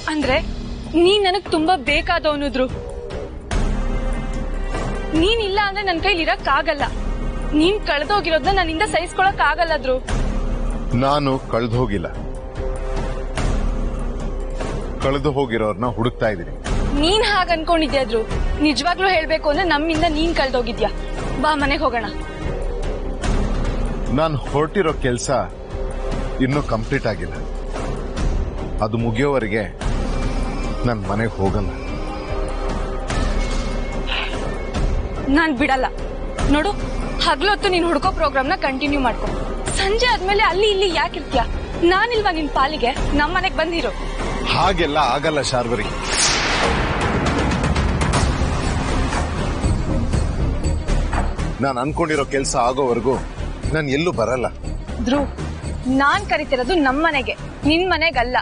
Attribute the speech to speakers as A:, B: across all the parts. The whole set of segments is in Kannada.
A: ಅಂದ್ರೆ ನೀನ್ ನನಗ್ ತುಂಬಾ ಬೇಕಾದವನುದ್ರು ನೀನ್ ಇಲ್ಲ ಅಂದ್ರೆ ನನ್ ಕೈಲಿ ಇರಕ್ ಆಗಲ್ಲ ನೀನ್ ಕಳೆದೋಗಿರೋದ್ನ ನನ್ನಿಂದ ಸಹಿಸ್ಕೊಳಕ್ ಆಗಲ್ಲದ್ರು
B: ನಾನು ಕಳೆದು ಹೋಗಿಲ್ಲ ಕಳೆದು ಹೋಗಿರೋರ್ನ ಹುಡುಕ್ತಾ ಇದ್ದೀನಿ
A: ನೀನ್ ಹಾಗ ಅನ್ಕೊಂಡಿದ್ಯಾ ಧ್ರುವ್ ನಿಜವಾಗ್ಲೂ ಹೇಳ್ಬೇಕು ಅಂದ್ರೆ ನಮ್ಮಿಂದ ನೀನ್ ಕಳ್ದೋಗಿದ್ಯಾ ಬಾ ಮನೆಗ್ ಹೋಗೋಣ
B: ನಾನು ಹೊರಟಿರೋ ಕೆಲಸ ಇನ್ನೂ ಕಂಪ್ಲೀಟ್ ಆಗಿಲ್ಲ ಅದು ಮುಗಿಯೋವರೆಗೆ ನಾನು ಮನೆಗೆ ಹೋಗಲ್ಲ
A: ನಾನ್ ಬಿಡಲ್ಲ ನೋಡು ಹಗ್ಲೊತ್ತು ನೀನ್ ಹುಡ್ಕೋ ಪ್ರೋಗ್ರಾಮ್ನ ಕಂಟಿನ್ಯೂ ಮಾಡ್ಕೊ ಸಂಜೆ ಆದ್ಮೇಲೆ ಅಲ್ಲಿ ಇಲ್ಲಿ ಯಾಕಿರ್ತ್ಯಾ ನಾನಿಲ್ವಾ ನಿನ್ ಪಾಲಿಗೆ ನಮ್ ಮನೆಗ್ ಬಂದಿರೋ
B: ಹಾಗೆಲ್ಲ ಆಗಲ್ಲ ಶಾರ್ವರಿ ನಾನು ಅನ್ಕೊಂಡಿರೋ ಕೆಲಸ ಆಗೋವರೆಗೂ ನಾನು ಎಲ್ಲೂ ಬರಲ್ಲ
A: ಧ್ರುವ್ ನಾನ್ ಕರಿತಿರೋದು ನಮ್ ಮನೆಗೆ ನಿನ್ ಮನೆಗಲ್ಲ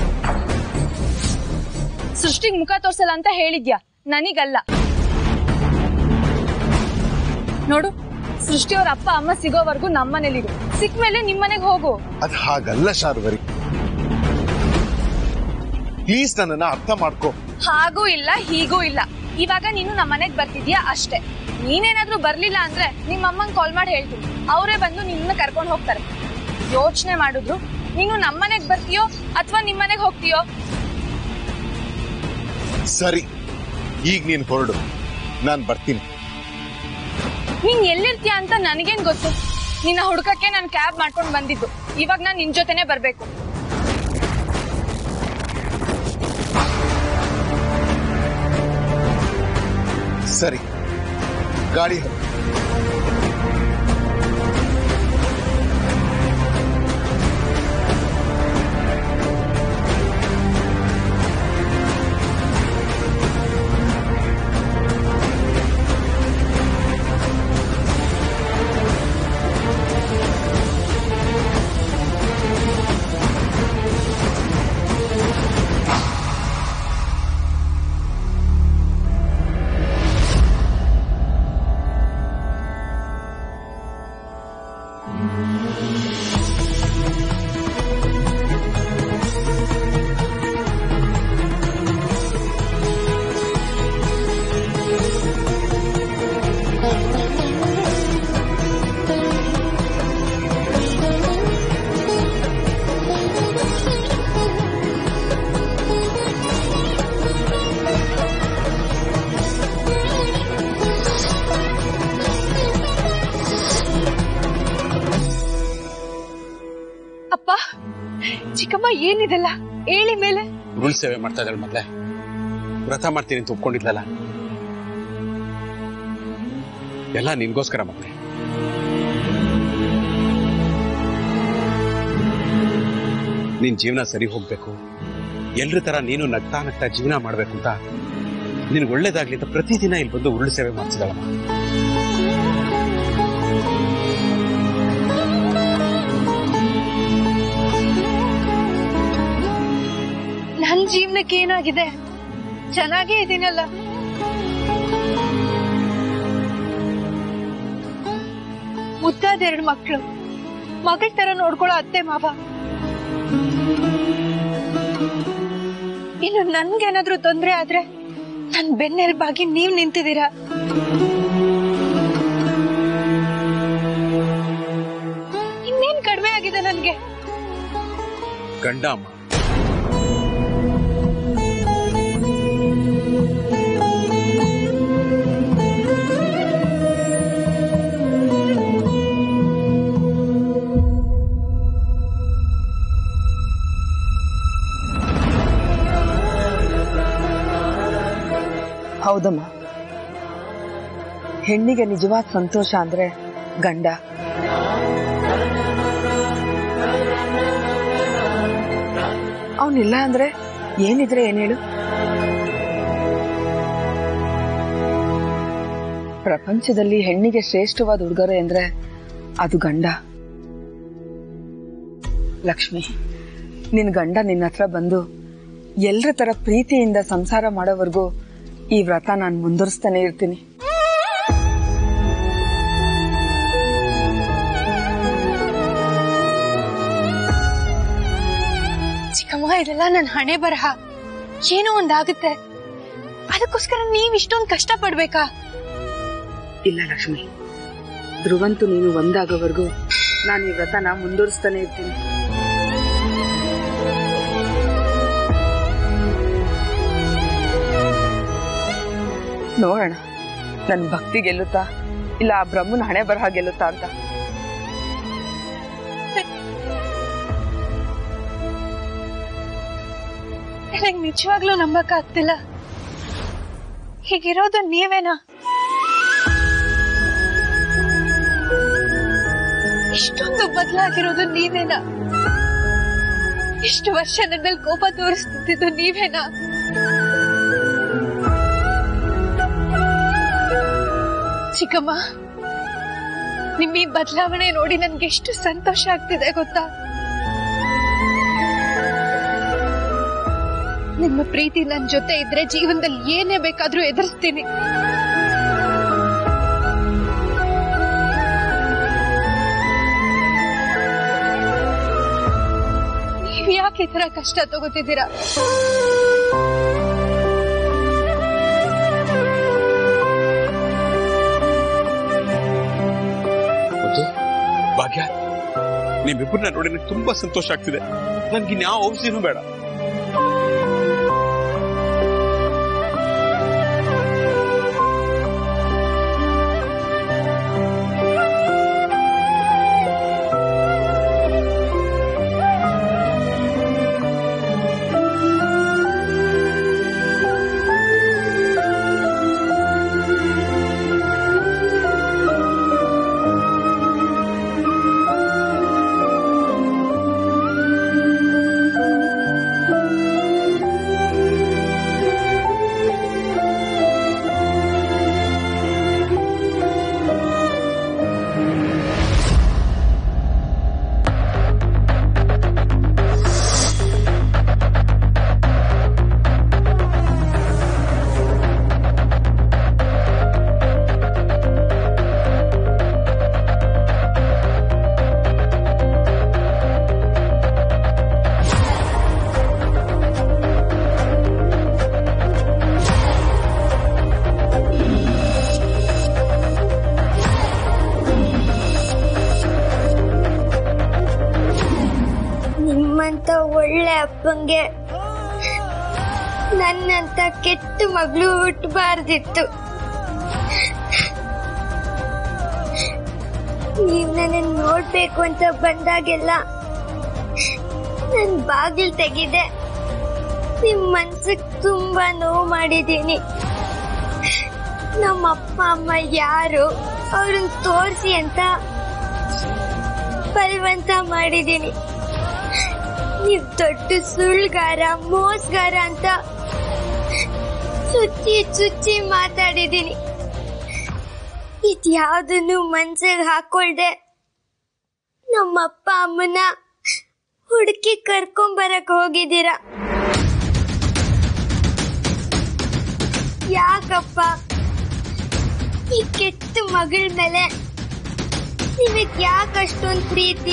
A: ಸೃಷ್ಟಿಗ್ ಮುಖ ತೋರ್ಸಲ್ಲ ಅಂತ ಹೇಳಿದ್ಯಾ ನನಗಲ್ಲ ನೋಡು ಸೃಷ್ಟಿಯವ್ರ ಅಪ್ಪ ಅಮ್ಮ ಸಿಗೋವರೆಗೂ ನಮ್ ಮನೇಲಿರು ಸಿಕ್ ಮೇಲೆ ನಿಮ್ ಮನೆಗ್ ಹೋಗು
B: ಅದು ಹಾಗಲ್ಲ ಶಾರ್ವರಿ ಪ್ಲೀಸ್ ನನ್ನನ್ನ ಅರ್ಥ ಮಾಡ್ಕೋ
A: ಹಾಗೂ ಇಲ್ಲ ಹೀಗೂ ಇಲ್ಲ ಇವಾಗ ನೀನು ನಮ್ಮ ಮನೆಗ್ ಬರ್ತಿದ್ಯಾ ಅಷ್ಟೇ ನೀನೇನಾದ್ರೂ ಬರ್ಲಿಲ್ಲ ಅಂದ್ರೆ ನಿಮ್ಮ ಅಮ್ಮಂಗ್ ಕಾಲ್ ಮಾಡಿ ಹೇಳ್ತೀನಿ ಅವರೇ ಬಂದು ನಿನ್ನ ಕರ್ಕೊಂಡು ಹೋಗ್ತಾರೆ ಯೋಚನೆ ಮಾಡಿದ್ರು ನೀನು ನಮ್ಮ ಮನೆಗ್ ಬರ್ತೀಯೋ ಅಥವಾ ನಿಮ್ ಮನೆಗ್ ಹೋಗ್ತೀಯೋ
B: ಸರಿ ಈಗ ನೀನ್ ಹೊರಡು ನಾನ್ ಬರ್ತೀನಿ
A: ನೀನ್ ಎಲ್ಲಿರ್ತೀಯ ಅಂತ ನನಗೇನ್ ಗೊತ್ತು ನಿನ್ನ ಹುಡ್ಕಕ್ಕೆ ನಾನು ಕ್ಯಾಬ್ ಮಾಡ್ಕೊಂಡು ಬಂದಿದ್ದು ಇವಾಗ ನಾನ್ ನಿನ್ ಜೊತೆನೆ ಬರ್ಬೇಕು
B: ಸರಿ ಗಾಡಿ ಹತ್ತಿ.
A: ಅಪ್ಪ ಚಿಕ್ಕಮ್ಮ ಏನಿದೆಲ್ಲ ಹೇಳಿ ಮೇಲೆ
C: ಉರುಳ್ ಸೇವೆ ಮಾಡ್ತಾ ಇದ್ದಾಳೆ ಮೊದ್ಲೆ ವ್ರತ ಮಾಡ್ತೀನಿ ಅಂತ ಒಪ್ಕೊಂಡಿದ್ಲಲ್ಲ ಎಲ್ಲ ನಿನ್ಗೋಸ್ಕರ ಮತ್ತೆ ನಿನ್ ಜೀವನ ಸರಿ ಹೋಗ್ಬೇಕು ಎಲ್ರ ತರ ನೀನು ನಗ್ತಾ ನಗ್ತಾ ಜೀವನ ಮಾಡ್ಬೇಕು ಅಂತ ನಿನ್ಗೆ ಒಳ್ಳೇದಾಗ್ಲಿ ಅಂತ ಪ್ರತಿದಿನ ಇಲ್ಲಿ ಬಂದು ಉರುಳು ಸೇವೆ ಮಾಡ್ತಿದ್ದಾಳಮ್ಮ
A: ನನ್ ಜೀವನಕ್ಕೆ ಏನಾಗಿದೆ ಚೆನ್ನಾಗೇ ಇದೀನಲ್ಲ ಮುದ್ದಾದ ಎರಡು ಮಕ್ಕಳು ಮಗಳ ತರ ನೋಡ್ಕೊಳ್ಳೋ ಅತ್ತೆ ಮಾವ ಇನ್ನು ನನ್ಗೇನಾದ್ರೂ ತೊಂದ್ರೆ ಆದ್ರೆ ನನ್ ಬೆನ್ನೆಲ್ಬಾಗಿ ನೀವ್ ನಿಂತಿದ್ದೀರಾ ಇನ್ನೇನ್ ಕಡಿಮೆ ಆಗಿದೆ ನನ್ಗೆ
C: ಗಂಡ ಅಮ್ಮ
D: ಹೌದಮ್ಮ ಹೆಣ್ಣಿಗೆ ನಿಜವಾದ ಸಂತೋಷ ಅಂದ್ರೆ ಗಂಡ ಅವನಿಲ್ಲ ಅಂದ್ರೆ ಏನಿದ್ರೆ ಏನ್ ಹೇಳು ಪ್ರಪಂಚದಲ್ಲಿ ಹೆಣ್ಣಿಗೆ ಶ್ರೇಷ್ಠವಾದ ಉಡುಗೊರೆ ಅಂದ್ರೆ ಅದು ಗಂಡ ಲಕ್ಷ್ಮಿ ನಿನ್ ಗಂಡ ನಿನ್ನ ಹತ್ರ ಬಂದು ಎಲ್ರ ತರ ಪ್ರೀತಿಯಿಂದ ಸಂಸಾರ ಮಾಡೋವರೆಗೂ ಈ ವ್ರತ ನಾನು ಮುಂದುವರಿಸ್ತಾನೆ ಇರ್ತೀನಿ
A: ಚಿಕ್ಕಮ್ಮ ಇದೆಲ್ಲ ನನ್ನ ಹಣೆ ಬರಹ ಏನೋ ಒಂದಾಗುತ್ತೆ ಅದಕ್ಕೋಸ್ಕರ ನೀವ್ ಇಷ್ಟೊಂದು ಕಷ್ಟ ಪಡ್ಬೇಕಾ
D: ಇಲ್ಲ ಲಕ್ಷ್ಮಿ ಧ್ರುವಂತು ನೀನು ಒಂದಾಗೋವರೆಗೂ ನಾನು ಈ ವ್ರತನ ಮುಂದುವರಿಸ್ತಾನೆ ಇರ್ತೀನಿ ನೋಡೋಣ ನನ್ನ ಭಕ್ತಿ ಗೆಲ್ಲುತ್ತಾ ಇಲ್ಲ ಆ ಬ್ರಹ್ಮನ ಹಣೆ ಬರಹ ಗೆಲ್ಲುತ್ತಾ ಅಂತ
A: ನನಗ್ ನಿಜವಾಗ್ಲೂ ನಂಬಕ್ ಆಗ್ತಿಲ್ಲ ಹೀಗಿರೋದು ನೀವೇನಾ ಇಷ್ಟೊಂದು ಬದಲಾಗಿರೋದು ನೀವೇನಾ ಇಷ್ಟು ವರ್ಷ ನನ್ನಲ್ಲಿ ಕೋಪ ತೋರಿಸ್ತಿದ್ದು ನೀವೇನಾ ಚಿಕ್ಕಮ್ಮ ನಿಮ್ಮ ಈ ಬದಲಾವಣೆ ನೋಡಿ ನನ್ಗೆ ಎಷ್ಟು ಸಂತೋಷ ಆಗ್ತಿದೆ ಗೊತ್ತಾ ನಿಮ್ಮ ಪ್ರೀತಿ ನನ್ ಜೊತೆ ಇದ್ರೆ ಜೀವನದಲ್ಲಿ ಏನೇ ಬೇಕಾದ್ರೂ ಎದುರಿಸ್ತೀನಿ ನೀವ್ ಯಾಕೆ ಈ ತರ ಕಷ್ಟ ತಗೋತಿದ್ದೀರಾ
C: ಮತ್ತು ಭಾಗ್ಯ ನಿಮ್ಮಿಬ್ಬರನ್ನ ನೋಡಿ ನನಗೆ ತುಂಬಾ ಸಂತೋಷ ಆಗ್ತಿದೆ ನನ್ಗೆ ಇನ್ಯಾವ ಔಷಧಿನೂ ಬೇಡ
E: ನಿಮ್ಮಂತ ಒಳ್ಳೆ ಅಪ್ಪಂಗೆ ನನ್ನಂತ ಕೆಟ್ಟ ಮಗಳು ಹುಟ್ಟಬಾರ್ದಿತ್ತು ನೀವ್ ನನ್ನ ನೋಡ್ಬೇಕು ಅಂತ ಬಂದಾಗೆಲ್ಲ ನನ್ ಬಾಗಿಲ್ ತೆಗಿದೆ ನಿಮ್ ಮನ್ಸಿಗೆ ತುಂಬಾ ನೋವು ಮಾಡಿದೀನಿ ನಮ್ಮ ಅಪ್ಪ ಅಮ್ಮ ಯಾರು ಅವ್ರನ್ನ ತೋರಿಸಿ ಅಂತ ಬಲವಂತ ಮಾಡಿದೀನಿ ನೀವ್ ದೊಡ್ಡ ಸುಳ್ಗಾರ ಮೋಸ್ಗಾರ ಅಂತ ಚುಚ್ಚಿ ಚುಚ್ಚಿ ಮಾತಾಡಿದೀನಿ ಇದ್ಯಾವುದನ್ನು ಮನ್ಸಿಗೆ ಹಾಕೊಳ್ದೆ ನಮ್ಮಪ್ಪ ಅಮ್ಮನ ಹುಡುಕಿ ಕರ್ಕೊಂಬರಕ್ ಹೋಗಿದ್ದೀರ ಯಾಕಪ್ಪ ಈ ಕೆಟ್ಟ ಮಗಳ ಮೇಲೆ ನಿಮಗ್ ಯಾಕಷ್ಟೊಂದು ಪ್ರೀತಿ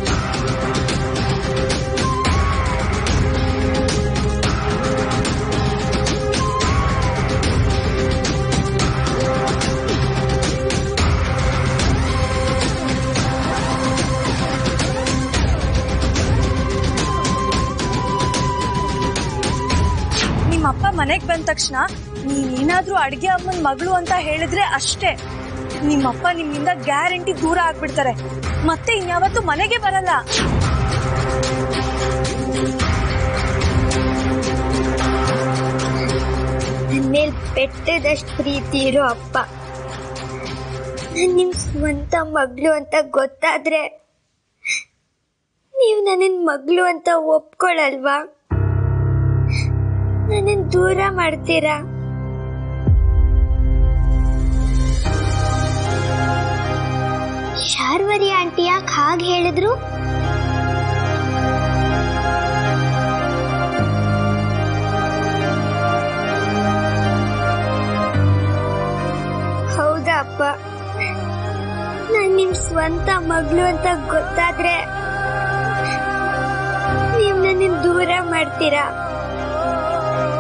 A: ನಿಮ್ಮಪ್ಪ ಮನೆಗ್ ಬಂದ ತಕ್ಷಣ ನೀನೇನಾದ್ರೂ ಅಡ್ಗೆ ಅಮ್ಮನ್ ಮಗಳು ಅಂತ ಹೇಳಿದ್ರೆ ಅಷ್ಟೇ ನಿಮ್ಮಪ್ಪ ನಿಮ್ಮಿಂದ ಗ್ಯಾರಂಟಿ ದೂರ ಆಗ್ಬಿಡ್ತಾರೆ ಮತ್ತೆ ಇನ್ಯಾವತ್ತೂ ಮನೆಗೆ ಬರಲ್ಲ
E: ನನ್ಮೇಲ್ ಬೆಟ್ಟದಷ್ಟು ಪ್ರೀತಿ ಇರೋ ಅಪ್ಪ ನಾನ್ ನಿಮ್ ಸ್ವಂತ ಮಗಳು ಅಂತ ಗೊತ್ತಾದ್ರೆ ನೀವು ನನ್ನ ಮಗಳು ಅಂತ ಒಪ್ಕೊಳಲ್ವಾ ನನ್ನ ದೂರ ಮಾಡ್ತೀರಾ ಶಾರ್ವರಿ ಆಂಟಿ ಯಾಕೆ ಹಾಗೆ ಹೇಳಿದ್ರು ಹೌದಾ ಅಪ್ಪ ನಾನ್ ನಿಮ್ ಸ್ವಂತ ಮಗಳು ಅಂತ ಗೊತ್ತಾದ್ರೆ ನೀವ್ ನನ್ನ ದೂರ ಮಾಡ್ತೀರಾ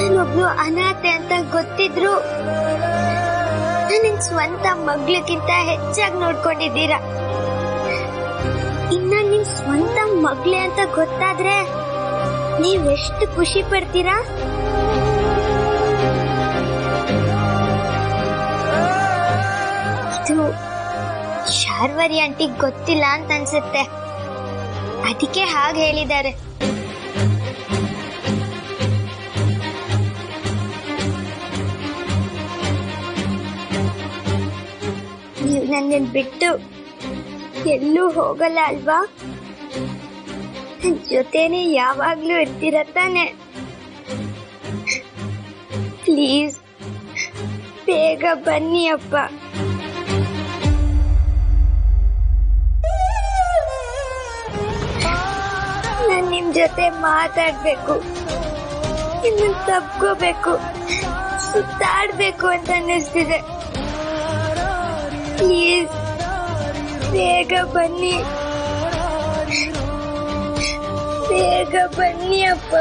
E: ನಾನೊಬ್ಳು ಅನಾಥೆ ಅಂತ ಗೊತ್ತಿದ್ರು ನನ್ನ ಸ್ವಂತ ಮಗ್ಳಿಗಿಂತ ಹೆಚ್ಚಾಗಿ ನೋಡ್ಕೊಂಡಿದ್ದೀರಾ ಇನ್ನ ನಿಮ್ ಸ್ವಂತ ಮಗ್ಳೆ ಅಂತ ಗೊತ್ತಾದ್ರೆ ನೀವೆಷ್ಟು ಖುಷಿ ಪಡ್ತೀರಾ ಇದು ಶಾರ್ವರಿ ಆಂಟಿಗ್ ಗೊತ್ತಿಲ್ಲ ಅಂತ ಅನ್ಸುತ್ತೆ ಅದಕ್ಕೆ ಹಾಗೆ ಹೇಳಿದ್ದಾರೆ ನೀವು ನನ್ನನ್ನು ಬಿಟ್ಟು ಎಲ್ಲೂ ಹೋಗಲ್ಲ ಅಲ್ವಾ ನನ್ ಜೊತೆನೆ ಯಾವಾಗ್ಲೂ ಇರ್ತೀರ ತಾನೆ ಪ್ಲೀಸ್ ಬೇಗ ಬನ್ನಿ ಅಪ್ಪ ನಾನ್ ನಿಮ್ ಜೊತೆ ಮಾತಾಡ್ಬೇಕು ನಿಮ್ಮನ್ ತಪ್ಕೋಬೇಕು ಸುತ್ತಾಡ್ಬೇಕು ಅಂತ ಅನ್ನಿಸ್ತಿದೆ ಪ್ಲೀಸ್ ಬೇಗ ಬನ್ನಿ ಬೇಗ ಬನ್ನಿ ಅಪ್ಪ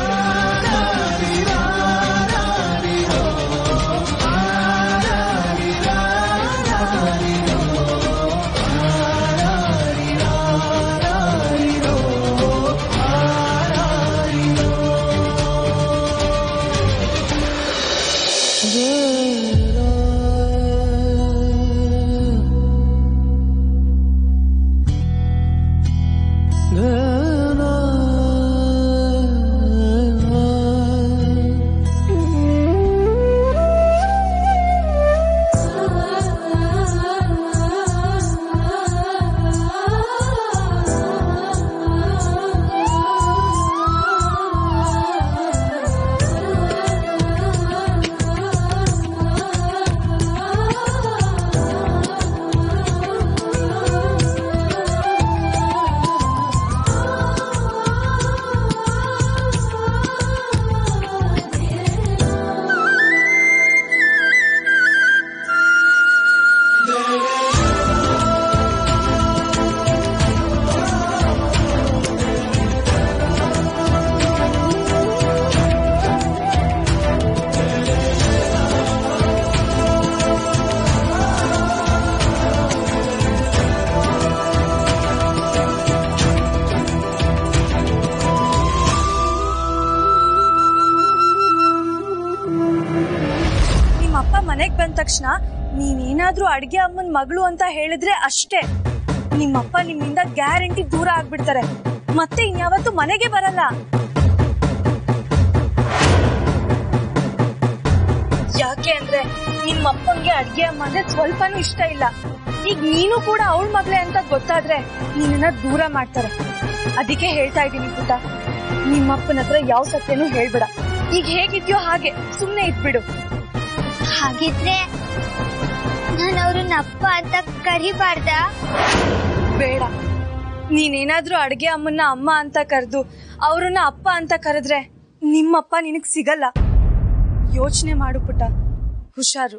A: ನಿಮ್ಮ ಅಪ್ಪ ಮನೆಗ್ ಬಂದ ತಕ್ಷಣ ನೀನೇನಾದ್ರೂ ಅಡ್ಗೆ ಅಮ್ಮನ್ ಮಗಳು ಅಂತ ಹೇಳಿದ್ರೆ ಅಷ್ಟೇ ನಿಮ್ಮಪ್ಪ ನಿಮ್ಮಿಂದ ಗ್ಯಾರಂಟಿ ದೂರ ಆಗ್ಬಿಡ್ತಾರೆ ಮತ್ತೆ ಇನ್ಯಾವತ್ತೂ ಮನೆಗೆ ಬರಲ್ಲ ಯಾಕೆ ಅಂದ್ರೆ ನಿಮ್ಮಪ್ಪಂಗೆ ಅಡ್ಗೆ ಅಮ್ಮ ಅಂದ್ರೆ ಸ್ವಲ್ಪನೂ ಇಷ್ಟ ಇಲ್ಲ ಈಗ ನೀನು ಕೂಡ ಅವಳ ಮಗಳೇ ಅಂತ ಗೊತ್ತಾದ್ರೆ ನಿನ್ನ ದೂರ ಮಾಡ್ತಾರೆ ಅದಕ್ಕೆ ಹೇಳ್ತಾ ಇದ್ದೀನಿ ಪುಟ್ಟ ನಿಮ್ಮಪ್ಪನ ಹತ್ರ ಯಾವ ಸತ್ಯನೂ ಹೇಳ್ಬೇಡ ಈಗ ಹೇಗಿದ್ಯೋ ಹಾಗೆ ಸುಮ್ನೆ ಇದ್ಬಿಡು
E: ಹಾಗಿದ್ರೆ ನಾನು ಅವ್ರನ್ನ ಅಪ್ಪ ಅಂತ ಕರಿಬಾರ್ದಾ
A: ಬೇಡ ನೀನೇನಾದ್ರೂ ಅಡ್ಗೆ ಅಮ್ಮನ್ನ ಅಮ್ಮ ಅಂತ ಕರೆದು ಅವ್ರನ್ನ ಅಪ್ಪ ಅಂತ ಕರೆದ್ರೆ ನಿಮ್ಮಪ್ಪ ನಿನಗ್ ಸಿಗಲ್ಲ ಯೋಚನೆ ಮಾಡು ಪುಟ್ಟ ಹುಷಾರು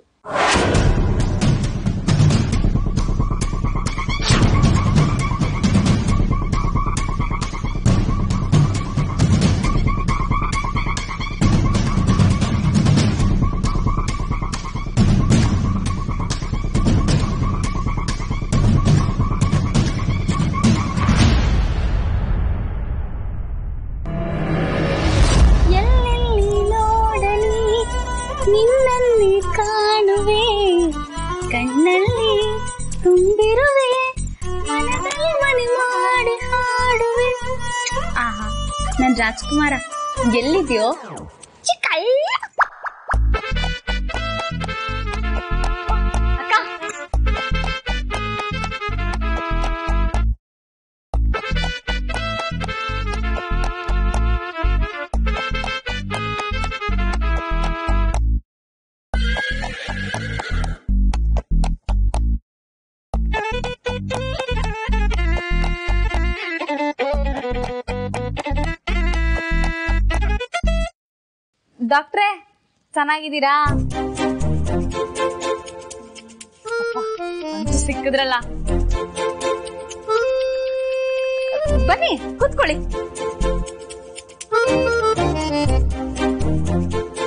E: ಎಲ್ಲೆಲ್ಲಿ ನೋಡಲಿ ನಿನ್ನಲ್ಲಿ ಕಾಣುವೆ ಕಣ್ಣಲ್ಲಿ ತುಂಬಿರುವೆ ಮನದಲ್ಲಿ ಮನೆ ಮಾಡಿ ಹಾಡುವೆ ಆಹಾ ನನ್ ರಾಜ್ಕುಮಾರ ಎಲ್ಲಿದ್ಯೋ ಚಿಕ್ಕಯ್ಯ ಅಕ್ಕ
A: ಡಾಕ್ಟ್ರೇ ಚೆನ್ನಾಗಿದ್ದೀರಾ ಅಪ್ಪ, ಅಂತೂ ಸಿಕ್ಕಿದ್ರಲ್ಲ ಬನ್ನಿ ಕೂತ್ಕೊಳ್ಳಿ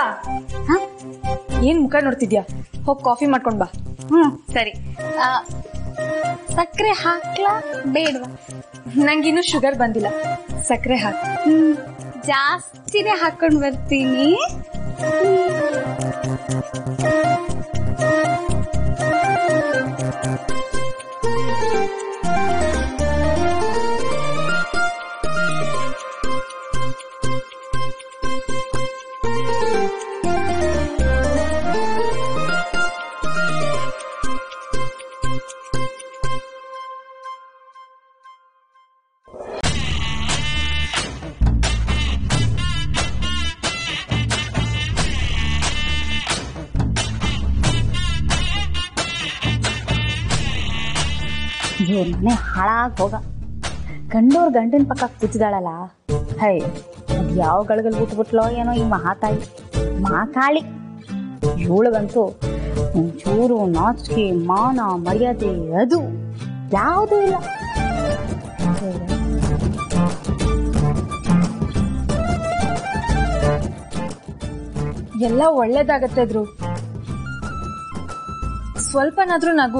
A: ಹ? ಏನ್ ಮುಖ ನೋಡ್ತಿದ್ಯಾ ಹೋಗ್ ಕಾಫಿ ಮಾಡ್ಕೊಂಡ್ ಬಾ
F: ಹ್ಮ್ ಸರಿ ಆ, ಸಕ್ಕರೆ ಹಾಕ್ಲಾ ಬೇಡವಾ
A: ನಂಗಿನ್ನು ಶುಗರ್ ಬಂದಿಲ್ಲ ಸಕ್ಕರೆ ಹಾಕ್
F: ಹ್ಮ್ ಜಾಸ್ತಿನೇ ಹಾಕೊಂಡ್ ಬರ್ತೀನಿ ಇವ್ರ ಮನೆ ಹಾಳಾಗ್ ಹೋಗ ಗಂಡೋರ್ ಗಂಡನ ಪಕ್ಕ ಕೂತಿದಾಳಲ್ಲ ಹೈ ಅದ್ ಯಾವ ಗಳಗಲ್ ಬಿಟ್ಬಿಟ್ಲೋ ಏನೋ ಈ ಮಹಾತಾಯಿ ಮಹಾಕಾಳಿ ಇವಳಗಂತೂ ಒಂಚೂರು ನಾಚಿಕೆ ಮಾನ ಮರ್ಯಾದೆ ಅದು ಯಾವುದೂ ಇಲ್ಲ
A: ಎಲ್ಲ ಒಳ್ಳೇದಾಗತ್ತೆ ಧ್ರು ಸ್ವಲ್ಪನಾದ್ರೂ ನಗು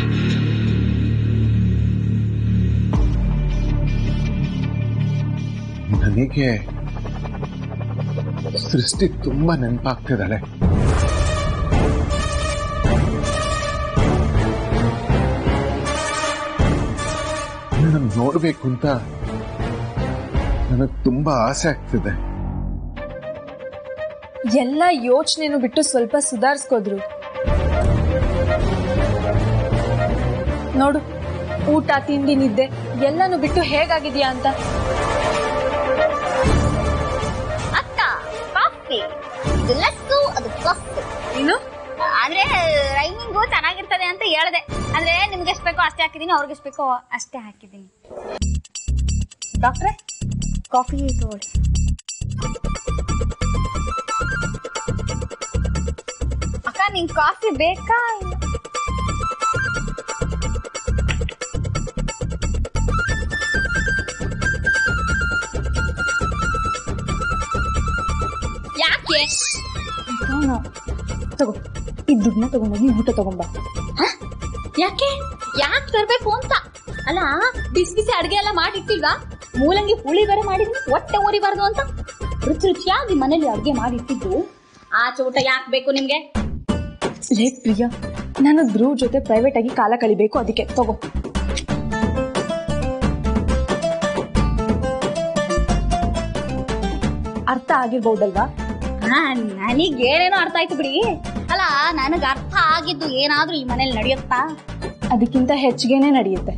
B: ನನಗೆ ಸೃಷ್ಟಿ ತುಂಬಾ ನೆನಪಾಗ್ತಿದ್ದಾಳೆ ನನ್ನ ನೋಡ್ಬೇಕು ಅಂತ ನನಗ್ ತುಂಬಾ ಆಸೆ ಆಗ್ತಿದೆ
A: ಎಲ್ಲ ಯೋಚನೆನು ಬಿಟ್ಟು ಸ್ವಲ್ಪ ಸುಧಾರಿಸ್ಕೋದ್ರು ನೋಡು ಊಟ ತಿಂಡಿ ನಿದ್ದೆ ಎಲ್ಲಾನು ಬಿಟ್ಟು ಹೇಗಾಗಿದ್ಯಾ ಅಂತ
F: ಅಕ್ಕ ಕಾಫಿ ಇದು ಲಸ್ಸು ಅದು ಕಸ್ಸು
A: ಇನ್ನು
F: ಅಂದ್ರೆ ರೈಮಿಂಗು ಚೆನ್ನಾಗಿರ್ತದೆ ಅಂತ ಹೇಳ್ದೆ ಅಂದ್ರೆ ನಿಮ್ಗೆ ಎಷ್ಟು ಬೇಕೋ ಅಷ್ಟೇ ಹಾಕಿದೀನಿ ಅವ್ರಿಗೆ ಎಷ್ಟು ಬೇಕೋ ಅಷ್ಟೇ ಹಾಕಿದೀನಿ ಡಾಕ್ಟ್ರೆ ಕಾಫಿ ತಗೊಳ್ಳಿ ಅಕ್ಕ ನಿಂಗ್ ಕಾಫಿ ಬೇಕಾ ಇಲ್ಲ? ಯಾಕೆ
A: ಅವನು ತಗೋ ಈ ದುಡ್ಡನ್ನ ತಗೊಂಡೋಗಿ ಊಟ ತಗೊಂಬ
F: ಯಾಕೆ ಯಾಕೆ ತರ್ಬೇಕು ಅಂತ ಅಲ್ಲ ಬಿಸಿ ಬಿಸಿ ಅಡ್ಗೆ ಎಲ್ಲ ಮಾಡಿಟ್ಟಿಲ್ವಾ ಮೂಲಂಗಿ ಹುಳಿ ಬೇರೆ ಮಾಡಿದ್ನಿ ಹೊಟ್ಟೆ ಉರಿಬಾರ್ದು ಅಂತ ರುಚಿ ರುಚಿಯಾಗಿ ಮನೇಲಿ ಅಡ್ಗೆ ಮಾಡಿಟ್ಟಿದ್ದು ಆಚೆ ಊಟ ಯಾಕೆ ಬೇಕು ನಿಮ್ಗೆ
A: ಲೇ ಪ್ರಿಯಾ ನಾನು ಧ್ರುವ್ ಜೊತೆ ಪ್ರೈವೇಟ್ ಆಗಿ ಕಾಲ ಕಳಿಬೇಕು ಅದಕ್ಕೆ ತಗೋ ಅರ್ಥ ಆಗಿರ್ಬಹುದಲ್ವಾ
F: ಹಾ ನನಗ್ ಏನೇನೋ ಅರ್ಥ ಆಯ್ತು ಬಿಡಿ ಅಲ್ಲ ನನಗ್ ಅರ್ಥ ಆಗಿದ್ದು ಏನಾದ್ರೂ ಈ ಮನೇಲಿ ನಡೆಯುತ್ತಾ
A: ಅದಕ್ಕಿಂತ ಹೆಚ್ಚಿಗೆನೆ ನಡೆಯುತ್ತೆ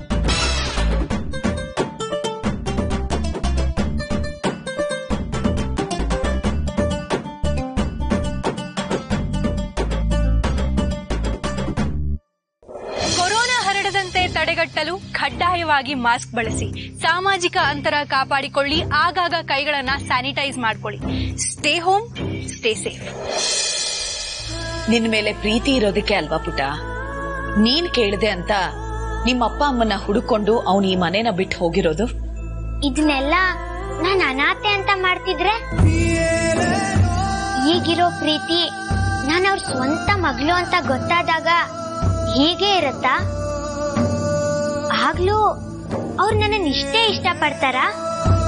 G: ಕೊರೋನಾ ಹರಡದಂತೆ ತಡೆಗಟ್ಟಲು ಕಡ್ಡಾಯವಾಗಿ ಮಾಸ್ಕ್ ಬಳಸಿ ಸಾಮಾಜಿಕ ಅಂತರ ಕಾಪಾಡಿಕೊಳ್ಳಿ ಆಗಾಗ ಕೈಗಳನ್ನ ಸ್ಯಾನಿಟೈಸ್ ಮಾಡ್ಕೊಳ್ಳಿ ಸ್ಟೇ ಹೋಮ್ ಸ್ಟೇ ಸೇಫ್
H: ನಿನ್ ಮೇಲೆ ಪ್ರೀತಿ ಇರೋದಕ್ಕೆ ಅಲ್ವಾ ಪುಟ ನೀನ್ ಕೇಳಿದೆ ಅಂತ ನಿಮ್ಮ ಅಪ್ಪ ಅಮ್ಮನ ಹುಡುಕೊಂಡು ಅವನು ಈ ಮನೇನ ಬಿಟ್ಟು ಹೋಗಿರೋದು
E: ಇದನ್ನೆಲ್ಲ ನಾನ್ ಅನಾಥೆ ಅಂತ ಮಾಡ್ತಿದ್ರೆ ಈಗಿರೋ ಪ್ರೀತಿ ನಾನು ಅವ್ರ ಸ್ವಂತ ಮಗಳು ಅಂತ ಗೊತ್ತಾದಾಗ ಹೀಗೆ ಇರತ್ತಾ ಆಗ್ಲೂ ಅವ್ರು ನನ್ನ ಇಷ್ಟೇ ಇಷ್ಟ ಪಡ್ತಾರಾ